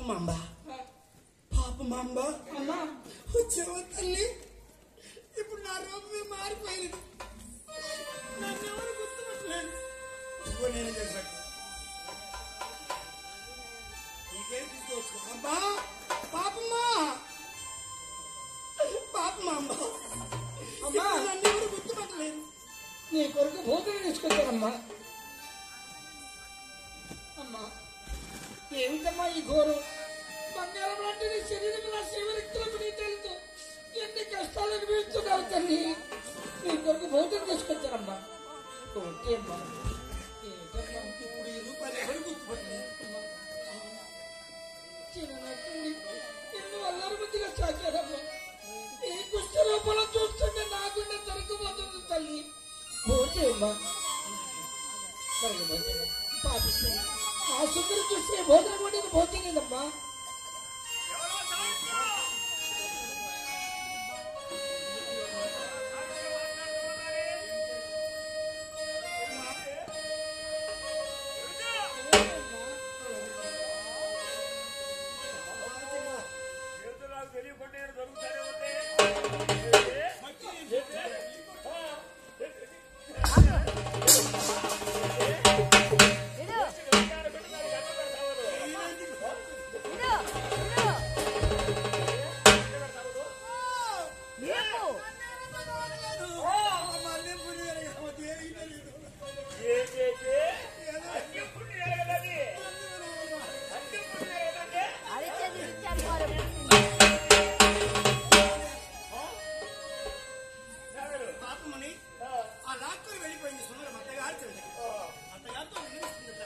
పాపమాంబ పాపమాంబ అమ్మా వచ్చావా తల్లి ఇప్పుడు నా రూపమే మారిపోయింది నన్ను ఎవరు గుర్తుపట్టలేదు ఇదిగో నేను చేసినట్టు నీకేం తీసుకోవచ్చు అబ్బా పాపమ్మా పాపమాంబ అమ్మా. ఇప్పుడు నన్ను ఎవరు గుర్తుపట్టలేదు నీ కొరకు భోజనం తీసుకొచ్చానమ్మా అమ్మా ఏమిటమ్మా ఈ ఘోరం బంగారం లాంటి నీ శరీరం నా శివరిక్తులకు నీ తెలుసు ఎన్ని కష్టాలు అనుభవిస్తున్నావు తల్లి నీ కొరకు భోజనం తీసుకొచ్చానమ్మా ఓకే అమ్మా ఏంటమ్మా ఇప్పుడు ఈ రూపాయలు ఎవరు గుర్తుపట్టలేదు చిన్నప్పుడు ఎన్నో అల్లరి బుద్ధిగా సాగారమ్మా ఈ కుష్ట రూపంలో చూస్తుంటే నాకుండా తరిగిపోతుంది తల్లి ఓకే అమ్మా తరిగిపోతుంది పాపిస్తుంది ఆ సుందరి చూస్తే భోజనం కూడా పోతేనేదమ్మా పాపమని ఆ రాత్రి వెళ్ళిపోయింది సుందరం అత్తగారు చెల్లి అత్తగారితో వినిపిస్తుంది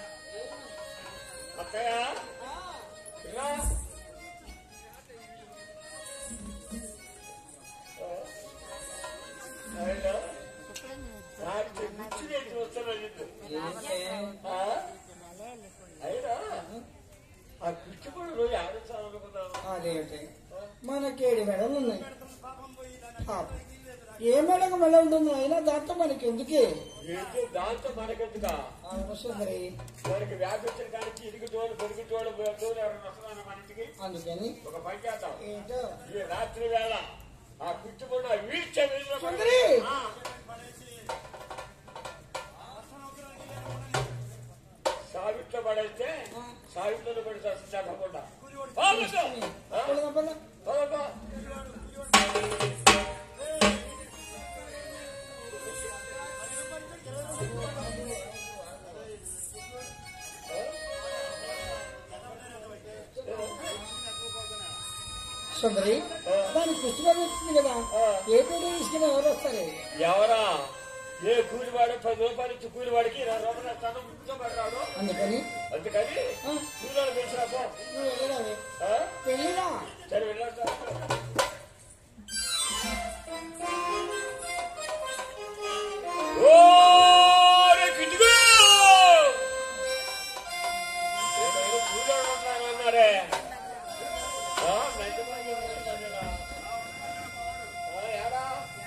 ఆ పిచ్చిపడు ఆడించాలనుకున్నాను అదేంటి మనకేడు మెడలు ఉన్నాయి పాపం పోయి పాపం. ఏ మెడకు మెడ ఉంటుంది అయినా దాంతో మనకి ఎందుకే ఏంటి దాంతో మనకెందుకా అవును సుందరి మనకి వ్యాపించిన కానీ ఇరుగు తోడు పొరుగు తోడు తోడు ఎవరైనా వస్తున్నాను మన ఇంటికి అందుకని ఒక పని చేద్దాం ఏంటో ఈ రాత్రి వేళ ఆ పిచ్చిపడు వీడ్చే వీధిలో సుందరి! ఆ, సావిట్లో పడైతే సావిట్లో పడి చచ్చకుండా పడదాం, పడదాం. సుందరి దాని పుస్తకం వచ్చింది కదా ఏ పేరు తీసుకుని ఎవరు వస్తారు ఎవరా ఏ కూలివాడు పది రూపాయలు ఇచ్చి కూలివాడికి ఇరవై రూపాయలు ఇస్తాను కూర్చోబెట్టాడు అందుకని అందుకని ఆ, కూలీలు పిలిచిరా పో నువ్వు వెళ్ళరావే ఆ? వెళ్ళిరా సరే వెళ్ళొస్తా ఓరే కిటుకు! ఏమైనా కూలోళ్ళు ఉన్నారన్నారే. ఆ, మెంటమంది ఉన్నారన్నారా? ఆ, ఏడా?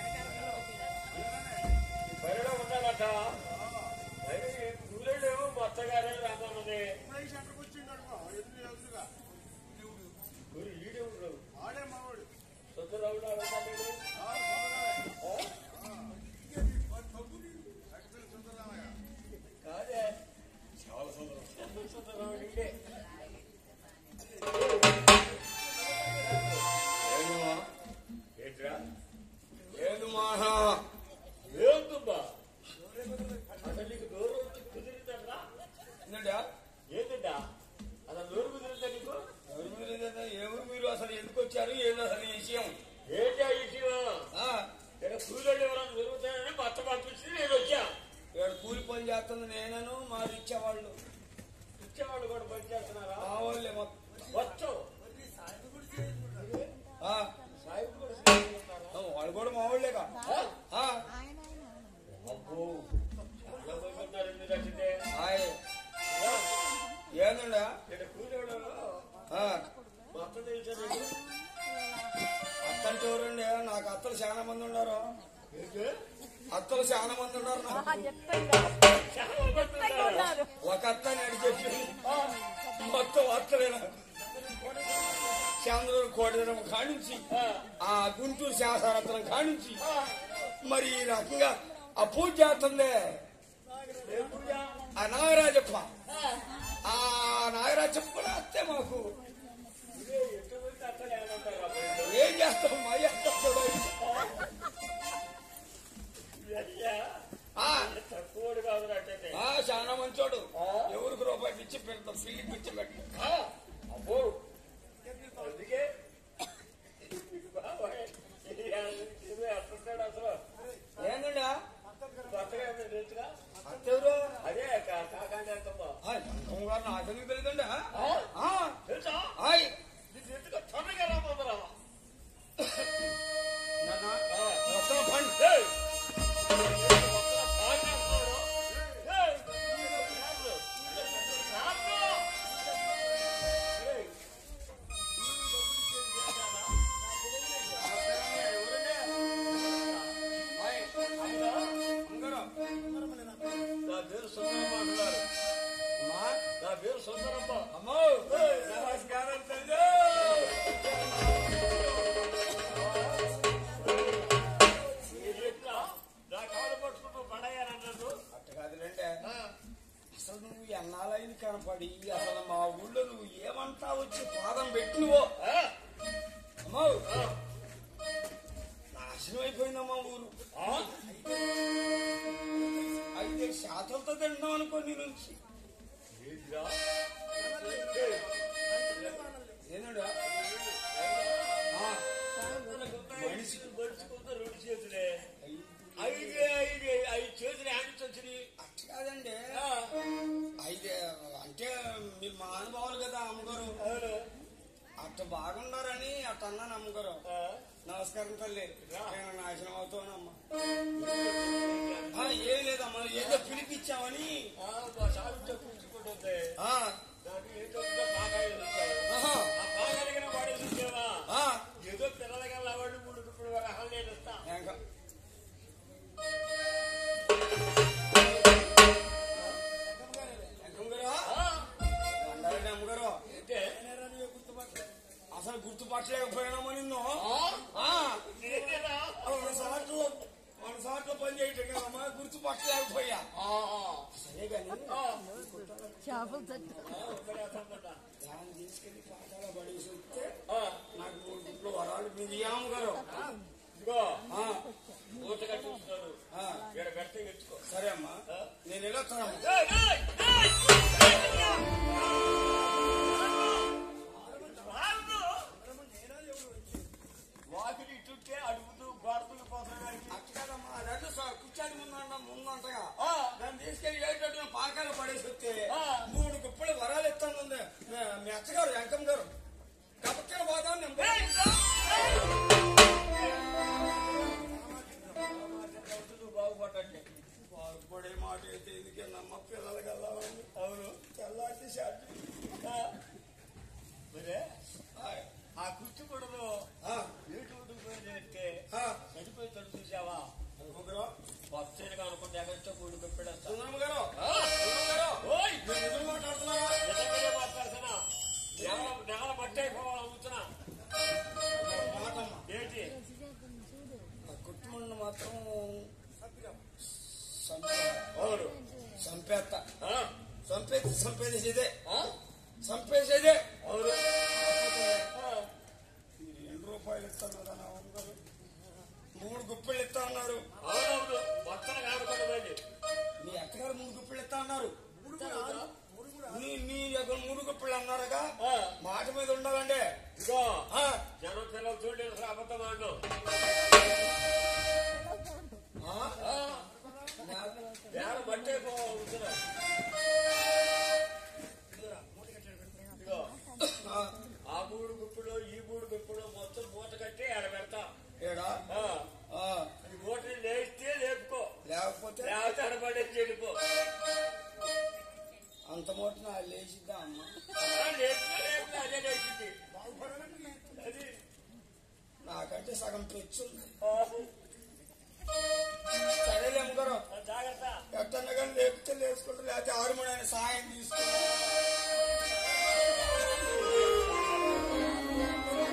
బయట ఉన్నారట. మరి కూలోళ్ళు ఏమో మా అత్తగారే రమ్మన్నది. ఊరు ఈడే ఉన్నాడు. సొంతరావుడు అడగలేదు. కాదే సొంతరావుడు ఈడే. ఏనుమా? ఏంట్రా? ఏనుమాహా ఏందమ్మా? అసలు నీకు నోరు వచ్చి కుదిరిందట్రా? ఏంటా ఏంటంటా? అసలు నోరు కుదిరిందా నీకు? ఎవరు మీరు ఏంటంటే? ఎవరు మీరు అసలు ఎందుకు వచ్చారు ఏంది అసలు ఈ విషయం ఏంటి ఆ విషయం? ఆ, ఇక్కడ కూలోళ్ళు ఎవరైనా దొరుకుతారని మా అత్త పంపించి నేను వచ్చా ఇక్కడ కూలి పని చేస్తుంది నేనను మాది ఇచ్చేవాళ్ళు ఇచ్చేవాళ్ళు కూడా పని చేస్తున్నారా మా వాళ్ళే మొత్తం వచ్చు ఆ, సాయిబు కూడా చేస్తున్నారా? ఆ, వాళ్ళు కూడా మా వాళ్ళేగా ఆ, అబ్బో చాలా మంది ఉన్నారు ఎందుకు వచ్చిందే? హాయ్ ఆ, ఏందండా ఇక్కడ కూలోళ్ళు ఆ, మా అత్త తెలుసా నీకు? అత్తలు చూడండి నాకు అత్తలు చాలా మంది ఉన్నారు ఏంటి? అత్తలు చాలా మంది ఉన్నారు నాకు. చాలా మంది ఉన్నారు. ఒక అత్త నేను చెప్పి మొత్తం అత్తలే నాకు చాంద్రూరు కోటరం కానించి ఆ గుంటూరు శాసరత్నం కానించి మరి ఈ రకంగా ఆ పూజ చేస్తుందే ఏం పూజ ఆ నాగరాజప్ప ఆ నాగరాజప్ప కూడా అత్తే మాకు ఇదే ఎటువంటి అక్కడ ఏమంటారు అప్పుడు? ఏం చేస్తాం మా చేస్తాం చూడండి. అయ్యా, ఆ, తక్కువడు కాదు నాకైతే. ఆ, చాలా మంచోడు ఆ? ఎవరికి రూపాయి పిచ్చి పెడతాం పిల్లి పిచ్చి పెడతాం ఆ, అబ్బో అందుకే బాబాయ్, ఇది ఇది ఎట్లుంటాడు అసలు ఏందండి కొత్తగా ఏమైనా తెలుసుగా అత్తెవరు అదే కా- కాకాండి అంతమ్మా ఆ, రంగమ్మ గారు నాకెందుకు తెలియదండి ఆ? తెలుసా హాయ్ నీకు ఎందుకు తొందరగా రాబోతున్నా నాన్న వస్తాం పండి ఏయ్! ఒక్క పాట అంటున్నాడు. ఏయ్! రాముడు. రాముడు. ఏయ్! హాయ్ అందరూ నా పేరు సుందరమ్మ అంటున్నారు అమ్మా నా పేరు సుందరమ్మ అమ్మో ఏయ్! నమస్కారం తల్లి ఎట్లా నా కాళ్ళు పట్టుకుంటూ పడయ్యానన్నాడు అట్ట కాదులేండి అసలు నువ్వు ఎన్నాళ్ళైంది కనపడి అసలు మా ఊళ్ళో నువ్వు ఏమంటా వచ్చి పాదం పెట్టినవో అమ్మో నాశనం అయిపోయిందమ్మా ఊరు అయితే శాతంతో తింటాం అనుకో నీ నుంచి ఏంటండి మనిషి మనిషికుంటే రెండు చేతులే ఐదు ఐదు ఐదు చేతులు హ్యాండ్స్ వచ్చినాయి అట్ట కాదండి అయితే అంటే మీరు మహానుభావులు కదా అమ్మగారు అవును అట్ట బాగున్నారని అట్ట అన్నాను అమ్మగారు ఆ, నమస్కారం తల్లి నేను నాశనం అవుతానమ్మా ఆ, ఏం లేదమ్మా ఏదో పిలిపించామని ఆ, మా సావితో కూర్చుకుంటుంది ఆ, నాకు ఏంటో బాగా ఎదుగుతాడు ఆహా, ఆ బాగా అడిగిన వాడు చూసేవా ఆ, ఏదో పిల్లలకల్లా వాడు మూడు ఇప్పుడు ఒక అహం నేను ఇస్తా ఇంకా. అమ్మగారు, ఆ, దండాలండి అమ్మగారు ఏంటే అసలు గుర్తుపట్టలేకపోయినామా నిన్ను ఆ, ఆ, నేనేనా? మన సాట్లు మన సాట్లో పని చేయటం కదమ్మా గుర్తుపట్టలేకపోయా ఆ, ఆ, సరే కానీ ఆ. చేపలు తట్టు ఆ, ఒకడే అసలు దాన్ని తీసుకెళ్లి పాఠాల పడేసి వస్తే ఆ, నాకు మూడు గుట్లు వరాలు మీరు అమ్మగారు ఇదిగో ఆ, మూటగా చూస్తున్నాడు ఆ, ఇక్కడ పెడితే ఎత్తుకో సరే అమ్మా నేను వెళ్ళొస్తానమ్మా ఏయ్, ఏయ్, ఏయ్, ఏయ్, రాముడు! వాకిలి ఇటుంటే అడుగుతూ గోడకులు పోతున్నాడు అట్ట కదమ్మా రెండు కూర్చొని ముందంట ముందంటగా ఆ. దాన్ని తీసుకెళ్లి ఏంటంటే పాకాలు పడేసి వస్తే ఆ. మూడు గుప్పలు వరాలు ఇస్తాను మీ అత్తగారు వెంకమ్మ గారు కపక్కన పోదాం నేను ఏయ్, బాగుపడ్డండి బాగుపడే మాట అయితే ఎందుకే నమ్మ పిల్లలు కలవాలి అవును తెల్లారి షాట్ మరే ఆ కుర్చీ కూడలో నీటి ఉడికిపోయితే చనిపోయి తడు చూసావా అమ్మగారు వస్తేనే అనుకుంటే ఎక్కడితో కూడి పెప్పేస్తా సుందరమ్మ గారు సుందరమ్మ గారు ఓయ్ మీరు ఎదురు మాట్లాడుతున్నారా నిజంగానే మాట్లాడుతున్నా నెల నెల మట్టి అయిపోవాలి అమ్ముతున్నా మాటమ్మ ఏంటి ఆ కుటుంబంలో మాత్రం అవును సంపేత ఆ? సంపేది సంపేదేసేదే ఆ? సంపేసేదే అవును ఆ. మీరు ఎన్ని రూపాయలు ఇస్తున్నారు నా అమ్మగారు మూడు గుప్పెళ్ళు ఇస్తా ఉన్నారు అవునవును మొత్తం కానుకోవడం మీ అత్తగారు మూడు గుప్పెళ్ళు ఇస్తా ఉన్నారు నీ నీ యొక్క మూడు గుప్పెళ్ళు అన్నారుగా ఆ. మాట మీద ఉండాలండి ఇదిగో ఆ, జనం పిల్లలు చూడలేదు అసలు అబద్ధం ఆడినాం ఆ, నా- వేల మట్టి అయిపోవాలి అమ్ముతున్నా ఇదిగో ఆ, ఆ మూడు గుప్పులు ఈ మూడు గుప్పులు మొత్తం మూట కట్టి ఆడ పెడతా ఏడా ఆ. ఆ, ఈ మూటని లేస్తే లేపుకో లేకపోతే లేకపోతే ఆడపడేసి వెళ్ళిపో అంత మూట నా లేచిద్దా అమ్మ ఆ, లేపితే లేపితే అదే లేచింది అది నాకంటే సగం తెచ్చుంది ఆ, సరేలే అమ్మగారు జాగ్రత్త ఎట్టన్నా కానీ లేపితే లేచుకుంటూ లేకపోతే ఆరుమూడు ఆయన సాయం తీసుకుంటా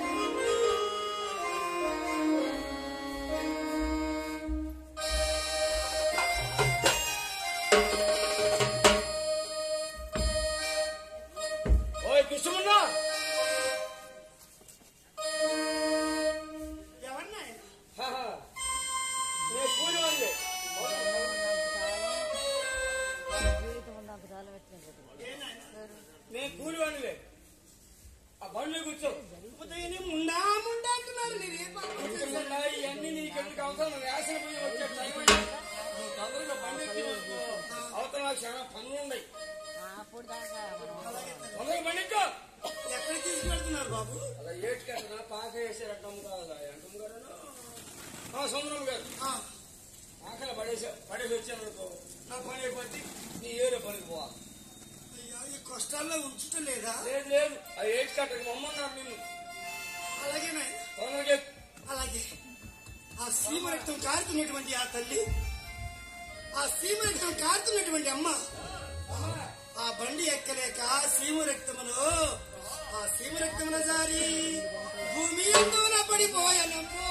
నేను కూలి వాడిలే ఆ బండ్లో కూర్చో ఉదయం ముండా ముండా అంటున్నారు మీరు ఏ పాపం చేశారు? ఎందుకన్నా ఇవన్నీ నీకెందుకు అవసరం రేషన్ పోయి వచ్చే టైం అయింది. నువ్వు తొందరగా బండి ఎక్కి వస్తు. అవతల నాకు చాలా పనులు ఉన్నాయి అప్పుడు దాకా మనం తొందరగా బండి ఎక్కు. ఎక్కడికి తీసుకెళ్తున్నారు బాబు అలా ఏడ్చుకెళ్ళనా పాక వేసారు అడ్డమ్మ కాదు అంటమ్మ గారు ఆ సుందరం గారు ఆ, ఆకలి పడేసా పడేసి వచ్చాను అనుకో నా పని అయిపోద్ది నీ ఏరే పనికి పోవాలి అయ్యా ఈ కష్టాల్లో ఉంచటం లేదా లేదు లేదు ఆ ఏడ్చి కట్టకు మమ్మన్నారు నిన్ను అలాగే నాయన తొందరగా ఎక్కు. అలాగే ఆ సీమ రక్తం కారుతున్నటువంటి ఆ తల్లి ఆ సీమ రక్తం కారుతున్నటువంటి అమ్మ ఆ బండి ఎక్కలేక ఆ సీమ రక్తములో ఆ సీమ రక్తమున జారి భూమి అందున పడిపోయానమ్మో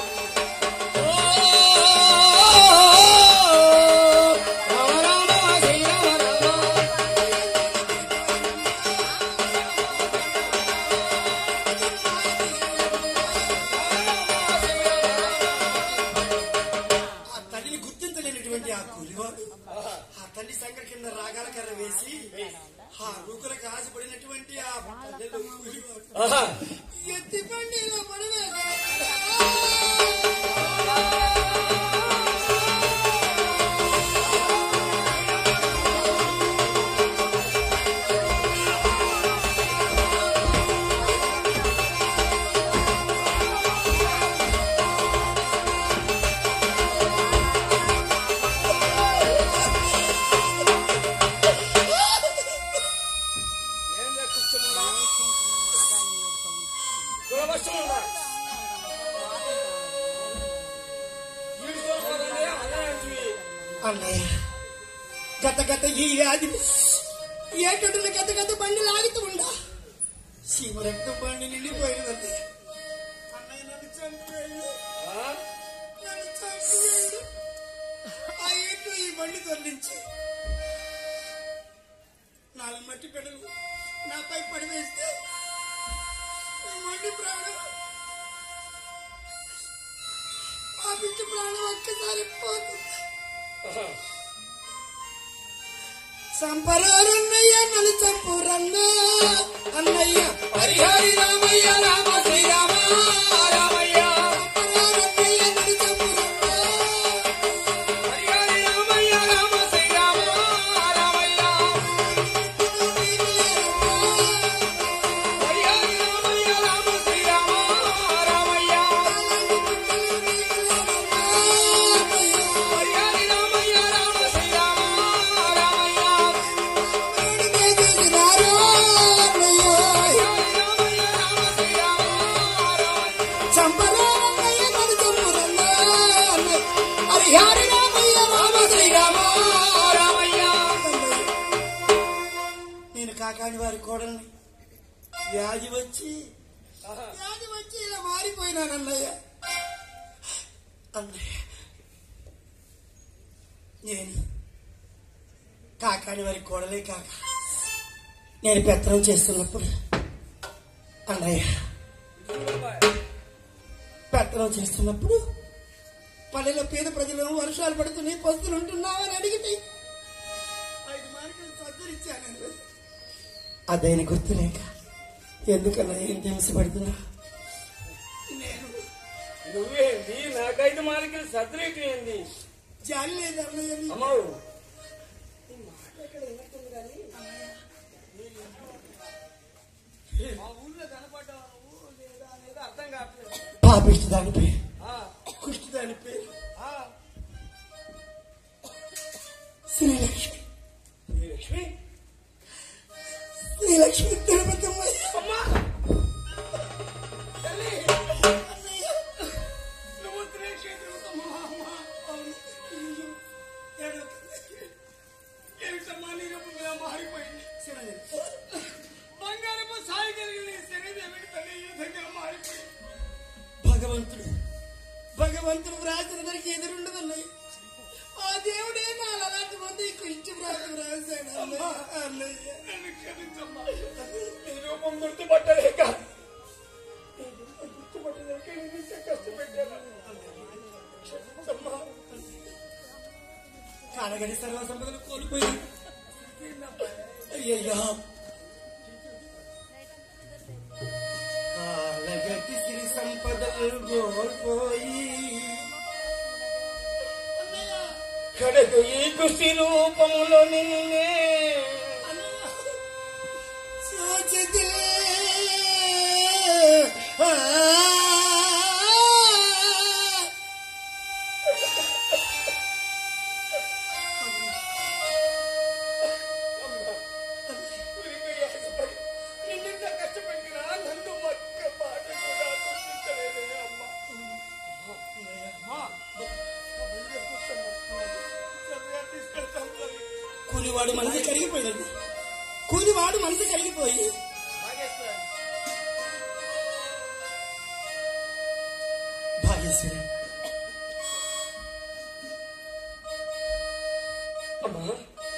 ఆ తల్లిని గుర్తించలేనటువంటి ఆ కూలివాడు ఆ తల్లి సంగ కింద రాగాల కర్ర వేసి ఆ రూకులకు ఆశపడినటువంటి ఆ తల్లిలో కూలివాడు ఎత్తి బండిలో పడివేశాడు. ఏం చేస్తున్నా కులబస్తున్నా ఈడుకోపోతుంటే అన్నయ్య అన్నయ్య గత గత ఈ వ్యాధి ఏటడున్న గత గత బండి లాగుతూ ఉండా సీమ రక్తం బండి నిండిపోయినది అన్నయ్య నన్ను చంపివేయండి నన్ను చంపివేయండి ఆ ఇంట్లో ఈ బండి తొలగించి నాలుగు మట్టి పెడలు నాపై పడివేస్తే ఈ బండి ప్రాణం ఆ బిడ్డ ప్రాణం ఒక్కసారి పోతుంది సంపరారన్నయ్య నన్ను చంపురన్న అన్నయ్య హరిహరి రామయ్య రామ శ్రీరామ రామయ్య సంపరారన్నయ్య నన్ను చంపురన్న హరిహరి రామయ్య రామ శ్రీరామ రామయ్య హరిహరి రామయ్య రామ శ్రీరామ రామయ్య హరిహరి రామయ్య రామ శ్రీరామ రామయ్య నేను కాకాని వారి కోడల్ని వ్యాధి వచ్చి వ్యాధి వచ్చి ఇలా మారిపోయినాను అన్నయ్య అన్నయ్య నేను కాకాని వారి కోడలే కాక నేను పెత్తనం చేస్తున్నప్పుడు అన్నయ్య పెత్తనం చేస్తున్నప్పుడు పల్లెలో పేద ప్రజలు వర్షాలు పడుతున్నాయి పస్తులు ఉంటున్నావని అడిగితే ఐదు మార్కులు సద్దరిచ్చాను అదైన గుర్తులేక ఎందుకన్నా ఏం హింసపడుతున్నా నేను నువ్వేంది నాకైదు మాలికలు సర్దిరేటి ఏంది జాలి లేదు అన్నయ్య నీకు. అమ్మావు మా ఊళ్ళో కనపడ్డావు నువ్వు లేదా అనేది అర్థం కావట్లేదు పాపిష్టి దాని పేరు ఆ, కుష్టి దాని పేరు ఆ, శ్రీలక్ష్మి ఈ లక్ష్మి శ్రీలక్ష్మి తిరుపతమ్మ అమ్మా తల్లి నువ్వు త్రిక్షేత్రమా అమ్మ అవును. అయ్యో. ఏడవకు. ఏమిటమ్మా నీ రూపం ఇలా మారిపోయింది శివయ్య. బంగారపు సాయి కలిగిన నీ శరీరం ఏమిటి తల్లి ఈ విధంగా మారిపోయింది భగవంతుడు భగవంతుడు వ్రాసిన దానికి ఎదురుండదన్నాయి ఆ దేవుడే నా అలాంటి మంది కుష్టి వ్రాత వ్రాసాడు అన్నయ్య. అన్నయ్య నన్ను క్షమించమ్మా నీ రూపం గుర్తుపట్టలేక నీ రూపం గుర్తుపట్టలేక నేను ఇంత కష్టపెట్టాను క్షమించమ్మా కాడగడి సర్వ సంపదలు కోల్పోయి అయ్యయ్యా కోల్పోయి కడకు ఈ కుస్తీ రూపములో నిన్నే సోచితే ఆ నిన్నింత కష్టపెట్టినా నన్ను ఒక్క మాట కూడా గుర్తించలేదే అమ్మా కూలివాడు మనసు కరిగిపోయింది కూలివాడు మనసు కరిగిపోయి భాగ్యశ్వరి అమ్మా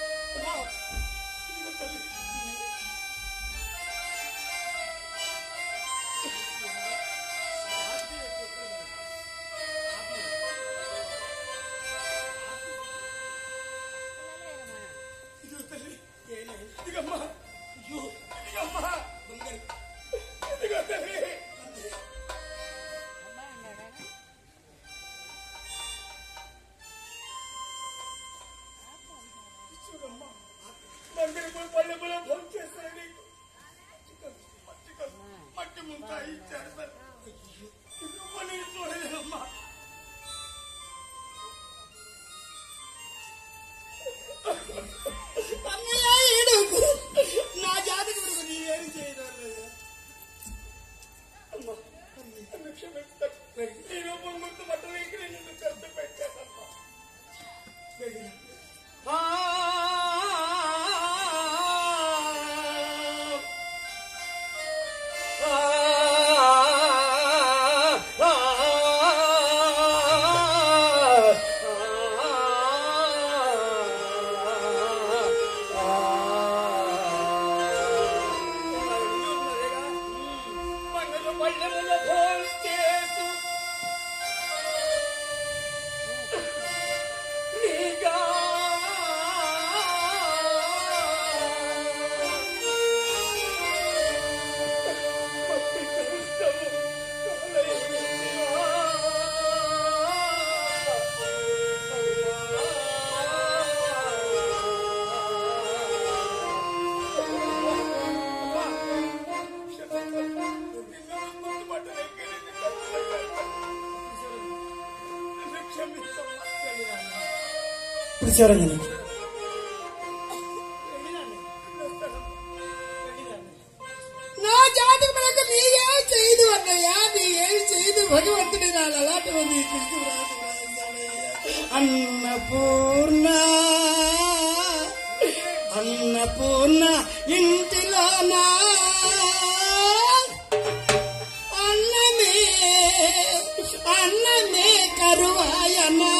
ఇదిగమ్మా అయ్యో ఇదిగమ్మా ఇదిగో తల్లి చూడమ్మా మందిరపు పల్లెములో ఫోన్ చేస్తాను నీకు మట్టి కోసం మట్టి ముంతా ఇచ్చారు సార్ నువ్వు నేను చూడలేనమ్మా అన్నయ్య ఏడవకు నా జాతక వరకు నీవేం చేయదు అన్నయ్య అమ్మా నన్ను క్షమిస్తాను ఈ రూపం ముందు బట్టలేకి నేను నిన్ను కష్టపెట్టానమ్మా పల్లెములో ఫోన్ చేసు నీగా మట్టి కలుస్తాము పిలిచారండి నా జాతక వరకు నీవేం చేయదు అన్నయ్య నీవేం చేయదు భగవంతుడి నా అలాంటి మంది కృష్ణురాజు అన్నపూర్ణ అన్నపూర్ణ ఇంటిలోనా అన్నమే అన్నమే కరువాయనా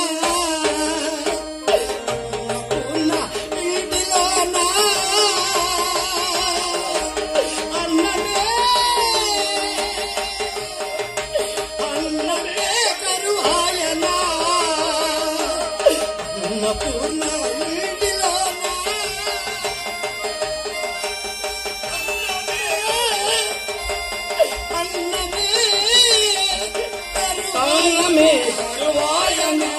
అన్నపూర్ణ ఇంటిలోనా అన్నమే అన్నమే కరువాయనా అన్నపూర్ణ ఇంటిలోనా అన్నమే అన్నమే కరువాయనా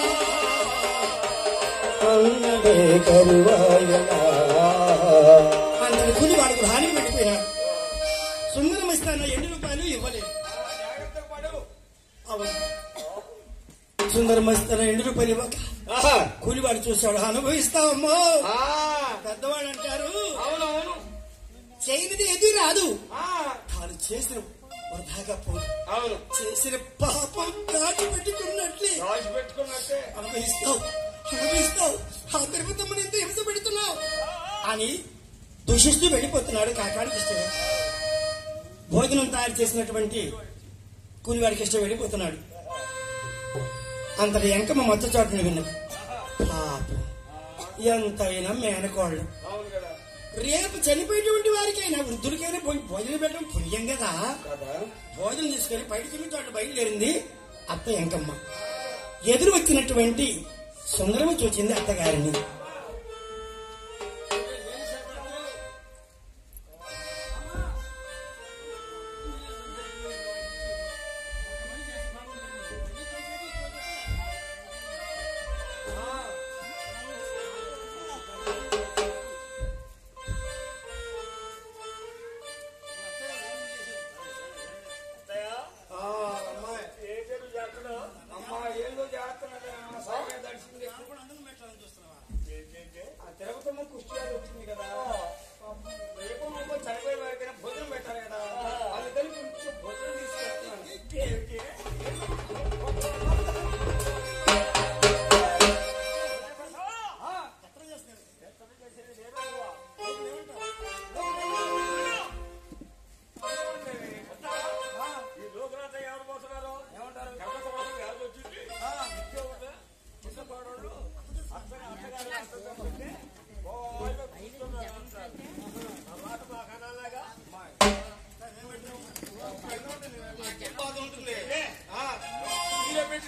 అన్నమే కరువాయనా అందరి కూలి వాడు గృహానికి వెళ్ళిపోయినాడు సుందరం ఇస్తాన ఎన్ని రూపాయలు ఇవ్వలేదు అవును సుందరం ఇస్తాన ఎన్ని రూపాయలు ఇవ్వక ఆహా. కూలివాడు చూశాడు అనుభవిస్తావమ్మో ఆ, పెద్దవాడు అంటారు అవునవును చేయనిది ఏది రాదు ఆ, తాను చేసిన వృధాగా పోదు అవును చేసిన పాపం దాటి పెట్టుకున్నట్లే రాసి పెట్టుకున్నట్టే అనుభవిస్తావు అనుభవిస్తావు ఆ తిరుపతమ్మని ఇంత హింస పెడుతున్నావు అని దూషిస్తూ వెళ్ళిపోతున్నాడు కాకాడికి ఇష్టం భోజనం తయారు చేసినటువంటి కూలివాడికి ఇష్టం వెళ్ళిపోతున్నాడు అంతటి ఎంకమ్మ మొత్త చోటుని విన్నది పాపం ఎంతైనా మేనకోళ్ళు అవును కదా రేపు చనిపోయేటువంటి వారికైనా వృద్ధులకైనా పోయి భోజనం పెట్టడం పుణ్యం కదా కదా భోజనం తీసుకొని బయటికి వెళ్ళి చోట బయలుదేరింది అత్త ఎంకమ్మ ఎదురు వచ్చినటువంటి సుందరము చూచింది అత్తగారిని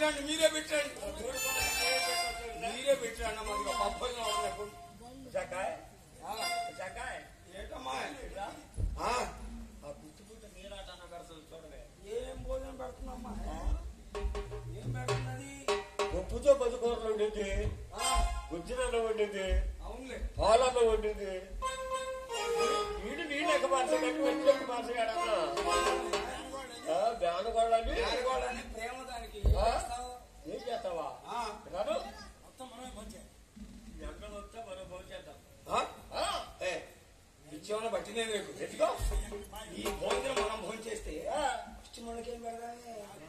పెట్టండి మీరే పెట్టండి మీరే పెట్టండి అమ్మా ఇదిగో పప్పలు ఉన్నప్పుడు జకాయ్ ఆ, జకాయ్ ఏంటమ్మా ఆ, ఆ పుట్టు పుట్టు నీరాటన్న పెడుతుంది చూడవే ఏం భోజనం పెడుతుందమ్మా ఏం పెడుతున్నది ఉప్పుతో పదుకూరలు ఉండేది ఆ, గుజ్జులలో వండేది అవునులే పాలలో వండేది నీళ్ళు నీళ్ళు ఎక్క మార్చగట్టు వచ్చి ఎక్క మార్చగాడన్నా బ్యానగోళ్ళని నాలుగోళ్ళని ప్రేమ దానికి ఆ? చేస్తావు? ఏం చేస్తావా ఆ, రాను మొత్తం మనమే భోంచేయాలి. ఎండ వస్తే మనం భోజేద్దాం ఆ? ఆ, ఏ, ఇచ్చేమన్నా బట్టినే నీకు ఎత్తుకో ఈ భోజనం మనం భోజనం చేస్తే ఆ, ఫస్ట్ మనకేం పెడదామే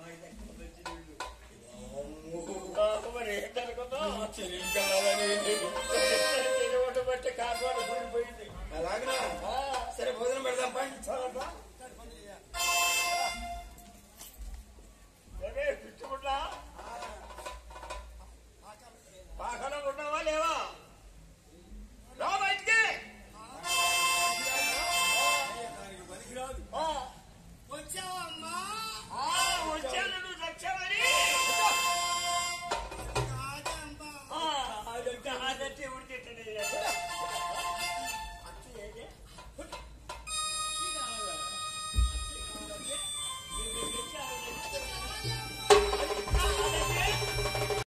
నాకు మరి ఏంటనుకుందాం చెల్లింకెళ్ళాలని బట్టి కాపాడు కూలిపోయింది అలాగనా ఆ,